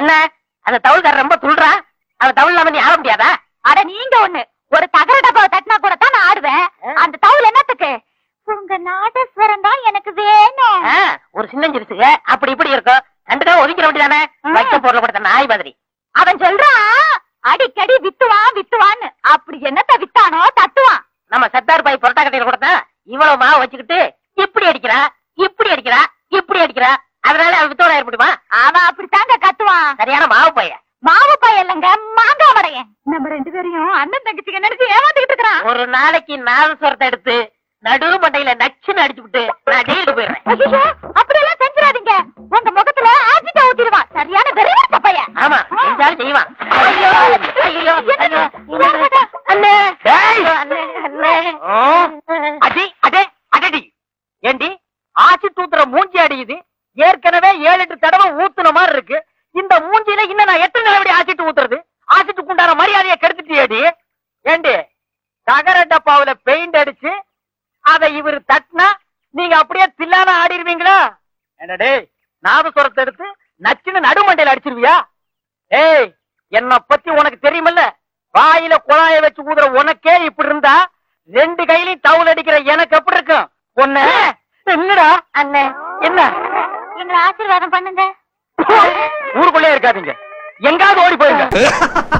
என்ன அந்த தவுள்காரர் ரொம்ப துள்றா அந்த தவுள் இல்லாம நீ ஆட முடியாதா அட நீங்க ஒண்ணு ஒரு தகர டப்பாவை தட்டினா கூட தான் நான் ஆடுவேன் அந்த தவுல் என்னத்துக்கு உங்க நாதஸ்வரம் தான் எனக்கு வேணும் ஆ, ஒரு சின்னஞ்சிருசுக அப்படி இப்படி இருக்கும் கண்டுக்காம ஒதுக்கிற வேண்டியதானே ஆ. வைக்க பொருளை கொடுத்த நாய் மாதிரி அவன் சொல்றான் அடிக்கடி வித்துவான் வித்துவான்னு அப்படி என்னத்த வித்தானோ தத்துவான் நம்ம சத்தார் பாய் புரட்டா கட்டையில கொடுத்தா இவ்வளவு மாவு வச்சுக்கிட்டு இப்படி அடிக்கிறா இப்படி அடிக்கிறா இப்படி அடிக்கிறா அதனால அவன் வித்தோட ஏற்படுமா அவன் அப்படித்தாங்க கத்துவான் சரியான மாவு பையன் மாவு பையன் இல்லைங்க மாங்காய் வடையன் நம்ம ரெண்டு பேரையும் அண்ணன் தங்கச்சிங்க நினைச்சு ஏமாத்திக்கிட்டு இருக்கிறான் ஒரு நாளைக்கு நாதஸ்வரத்தை எடுத்து நடு மண்டையில நச்சுன்னு அடிச்சு விட்டு நான் ஜெயிலுக்கு போயிடுறேன் ஐயோ அப்படியெல்லாம் செஞ்சிடாதீங்க உங்க முகத்துல ஆஜிட்ட ஊத்திடுவான் சரியான வெறிவர்த்த பையன் ஆமா செஞ்சாலும் செய்வான் ஐயோ, ஐயோ, என்னது? ஐயோ. என்னது? அண்ணே டேய்! அண்ணே, அண்ணே. அடி அடே அடடி ஏண்டி ஆச்சி தூத்துற மூஞ்சி அடியுது ஏற்கனவே ஏழு எட்டு தடவை ஊத்துன மாதிரி இருக்கு இந்த மூஞ்சில இன்னும் நான் எத்தனை நிலவடி ஆச்சிட்டு ஊத்துறது ஆச்சிட்டுக்கு உண்டான மரியாதையை கெடுத்துட்டியேடி ஏண்டி தகர டப்பாவுல பெயிண்ட் அடிச்சு அதை இவர் தட்டினா நீங்க அப்படியே தில்லான ஆடிடுவீங்களா என்னடே நாதஸ்வரத்தை எடுத்து நச்சுன்னு நடுமண்டையில அடிச்சிருவியா ஏய் என்ன பத்தி உனக்கு தெரியுமில்ல வாயில குழாய வச்சு ஊதுற உனக்கே இப்படி இருந்தா ரெண்டு கையிலயும் டவுல் அடிக்கிற எனக்கு எப்படி இருக்கும் பொண்ணு என்னடா அண்ணே என்ன எங்களை ஆசீர்வாதம் பண்ணுங்க ஊருக்குள்ளே இருக்காதீங்க எங்காவது ஓடி போயிருங்க